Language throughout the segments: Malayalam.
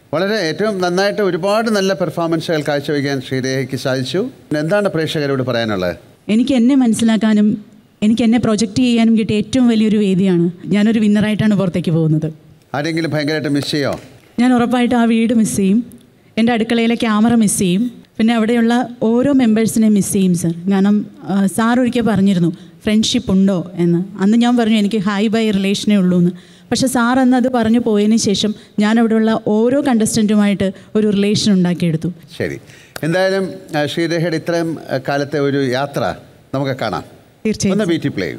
വളരെ ഏറ്റവും നന്നായിട്ട് ഒരുപാട് നല്ല പെർഫോമൻസുകൾ കാഴ്ചവെക്കാൻ ശ്രീരേഖയ്ക്ക് സാധിച്ചു എന്താണ് പ്രേക്ഷകരോട് പറയാനുള്ളത് എനിക്ക് എന്നെ മനസ്സിലാക്കാനും എനിക്ക് എന്നെ പ്രൊജക്റ്റ് ചെയ്യാനും കിട്ടിയ ഏറ്റവും വലിയൊരു വേദിയാണ് ഞാനൊരു വിന്നറായിട്ടാണ് പുറത്തേക്ക് പോകുന്നത് ആരെങ്കിലും ഭയങ്കരമായിട്ട് മിസ് ചെയ്യോ ഞാൻ ഉറപ്പായിട്ടും ആ വീട് മിസ് ചെയ്യും എൻ്റെ അടുക്കളയിലെ ക്യാമറ മിസ് ചെയ്യും പിന്നെ അവിടെയുള്ള ഓരോ മെമ്പേഴ്സിനെ മിസ് ചെയ്യും സർ കാരണം ആ, സാർ ഒരിക്കൽ പറഞ്ഞിരുന്നു ഫ്രണ്ട്ഷിപ്പ് ഉണ്ടോ എന്ന് അന്ന് ഞാൻ പറഞ്ഞു എനിക്ക് ഹൈ ബൈ റിലേഷനേ ഉള്ളൂ എന്ന് പക്ഷേ സാർ അന്ന് അത് പറഞ്ഞു പോയതിന് ശേഷം ഞാൻ അവിടെയുള്ള ഓരോ കണ്ടസ്റ്റൻറ്റുമായിട്ട് ഒരു റിലേഷൻ ഉണ്ടാക്കിയെടുത്തു ശരി എന്തായാലും ആ, ശ്രീരേഖയുടെ ഇത്രയും ആ, കാലത്തെ ഒരു യാത്ര നമുക്ക് കാണാം തീർച്ചയായും ഒന്ന് ബീറ്റി പ്ലേ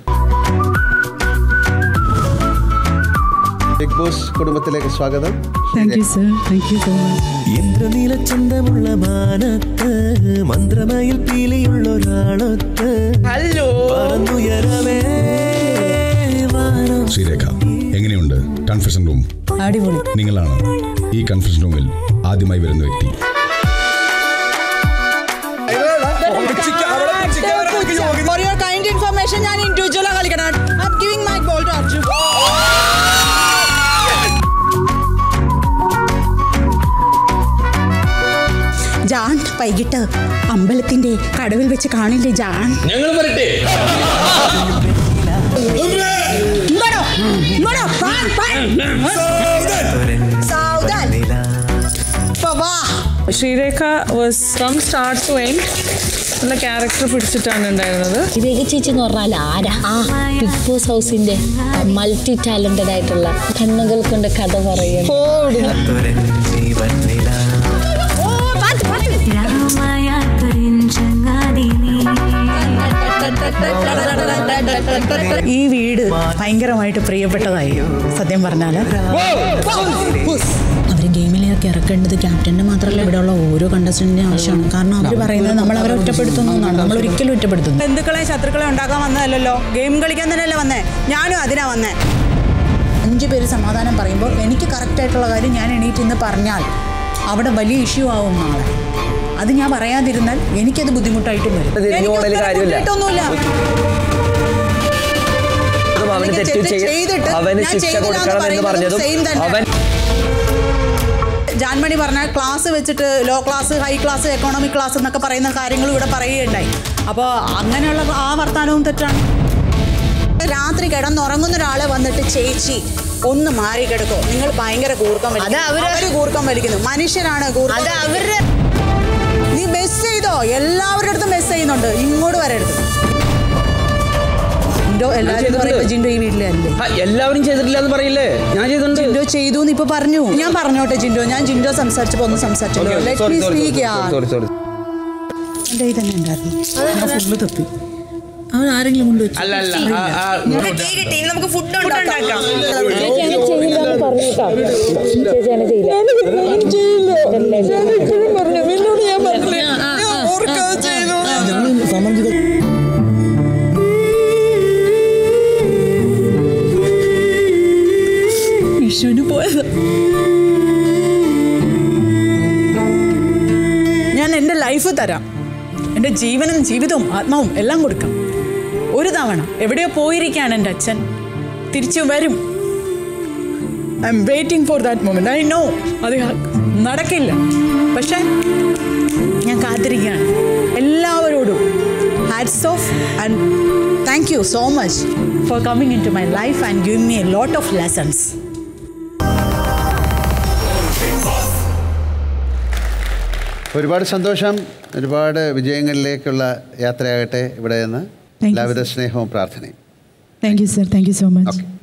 ബിഗ് ബോസ് കുടുംബത്തിലേക്ക് സ്വാഗതം thank you sir thank you so much ഇന്ദ്രനീല ചന്തമുള്ള മാനത്ത് മന്ത്രമയിൽ പീലിയുള്ളൊരാളൊത്ത് പറന്നുയരവേ വാനം ശ്രീരേഖ എങ്ങനെയുണ്ട് കൺഫെഷൻ റൂം അടിപൊളി നിങ്ങളാണ് ഈ കൺഫെഷൻ റൂമിൽ ആദ്യമായി വരുന്ന വ്യക്തി For your kind information, ഞാൻ individual ആ കളിക്കണം. I'm giving my ball to Arjun. Jan വൈകിട്ട് അമ്പലത്തിന്റെ കടവിൽ വെച്ച് കാണില്ലേ ജാൻ ഞങ്ങൾ വരട്ടെ ഇങ്ങോട്ടോ, ഇങ്ങോട്ടോ, പാൻ, പാൻ. സാവധാൻ. ഇപ്പൊ വാ Sreerekha was from start to end നല്ല ക്യാരക്ടർ പിടിച്ചിട്ടാണ് ഉണ്ടായിരുന്നത് രേഖ ചേച്ചി എന്ന് പറഞ്ഞാൽ ആരാ ആ ബിഗ് ബോസ് ഹൗസിന്റെ മൾട്ടി ടാലന്റഡ് ആയിട്ടുള്ള കണ്ണുകൾ കൊണ്ട് കഥ പറയുന്നു ജീവൻ നില ഈ വീട് ഭയങ്കരമായിട്ട് പ്രിയപ്പെട്ടതായി സത്യം പറഞ്ഞാൽ അവർ ഗെയിമിലേക്ക് ഇറക്കേണ്ടത് ക്യാപ്റ്റന്റെ മാത്രമല്ല ഇവിടെയുള്ള ഓരോ കണ്ടസ്റ്റന്റിന്റെ ആവശ്യമാണ് കാരണം അവർ പറയുന്നത് നമ്മൾ അവരെ ഒറ്റപ്പെടുത്തുന്നു എന്നാണ് നമ്മൾ ഒരിക്കലും ഒറ്റപ്പെടുത്തുന്നു ബന്ധുക്കളെ ശത്രുക്കളെ ഉണ്ടാക്കാൻ വന്നതല്ലല്ലോ ഗെയിം കളിക്കാൻ തന്നെയല്ലേ വന്നേ ഞാനും അതിനാ വന്നേ അഞ്ചു പേര് സമാധാനം പറയുമ്പോൾ എനിക്ക് കറക്റ്റ് ആയിട്ടുള്ള കാര്യം ഞാൻ എണീറ്റ് ഇന്ന് പറഞ്ഞാൽ അവിടെ വലിയ ഇഷ്യൂ ആവും നാളെ അത് ഞാൻ പറയാതിരുന്നാൽ എനിക്കത് ബുദ്ധിമുട്ടായിട്ടും വരും എനിക്ക് പോണതിൽ ഉത്തരം കാര്യമില്ല. കിട്ടിയിട്ടൊന്നുമില്ല. അവന് അല്ലെങ്കിൽ തെറ്റ് തെറ്റ് ചെയ്യ- ചെയ്തിട്ട് അവന് ഞാൻ ശിക്ഷ ചെയ്തില്ല എന്ന് കൊടുക്കണം എന്ന് പറയുന്നത് പറഞ്ഞതും same തന്നെ. അവൻ ജാൻമണി പറഞ്ഞ ക്ലാസ് വെച്ചിട്ട് low class high class economic class എന്നൊക്കെ പറയുന്ന കാര്യങ്ങൾ ഇവിടെ പറയുകയുണ്ടായി അപ്പോൾ അങ്ങനെയുള്ള ആ വർത്തമാനവും തെറ്റാണ് രാത്രി കിടന്നുറങ്ങുന്ന ഒരാളെ വന്നിട്ട് ചേച്ചി ഒന്ന് മാറി കിടക്കോ നിങ്ങൾ ഭയങ്കര കൂർക്കം വലിക്കുന്നു അവര് കൂർക്കം വലിക്കുന്നു മനുഷ്യരാണ് കൂർക്കം അവരുടെ നീ മെസ് ചെയ്തോ എല്ലാവരുടെ അടുത്തും മെസ് ചെയ്യുന്നുണ്ട് ഇങ്ങോട്ട് വരരുത് ജിൻഡോ എല്ലാവരും പറയുമ്പോൾ ജിൻഡോ ഈ വീട്ടിലെ അല്ലേ ആ, എല്ലാവരും ചെയ്തിട്ടില്ല എന്ന് പറയില്ലേ ഞാൻ ചെയ്തിട്ടുണ്ട് ജിൻഡോ ചെയ്തു എന്ന് ഇപ്പൊ പറഞ്ഞു ഞാൻ പറഞ്ഞോട്ടെ ജിൻഡോ ഞാൻ ജിൻഡോ സംസാരിച്ചപ്പോ ഒന്ന് സംസാരിച്ചല്ലോ let me speak sorry sorry എന്റെ കയ്യിൽ തന്നെ ഉണ്ടായിരുന്നു ഫുള്ള് തപ്പി അവൻ ആരെങ്കിലും കൊണ്ടുവച്ചു അല്ല അല്ല ആ, ആ, നമുക്ക് ഫുഡ് ഉണ്ടാക്കാം വിഷുവിന് പോയത് ഞാൻ എൻ്റെ ലൈഫ് തരാം എൻ്റെ ജീവനും ജീവിതവും ആത്മാവും എല്ലാം കൊടുക്കാം ഒരു തവണ എവിടെയോ പോയിരിക്കുകയാണ് എൻ്റെ അച്ഛൻ തിരിച്ചു വരും I am waiting for that moment I know അത് നടക്കില്ല പക്ഷേ ഞാൻ കാത്തിരിക്കുകയാണ് എല്ലാവരോടും hats off and thank you so much for coming into my life and giving me a lot of lessons ഒരുപാട് സന്തോഷം ഒരുപാട് വിജയങ്ങളിലേക്കുള്ള യാത്രയാകട്ടെ ഇവിടെ നിന്ന് you, എല്ലാവിധ സ്നേഹവും പ്രാർത്ഥനയും thank you sir thank you so much okay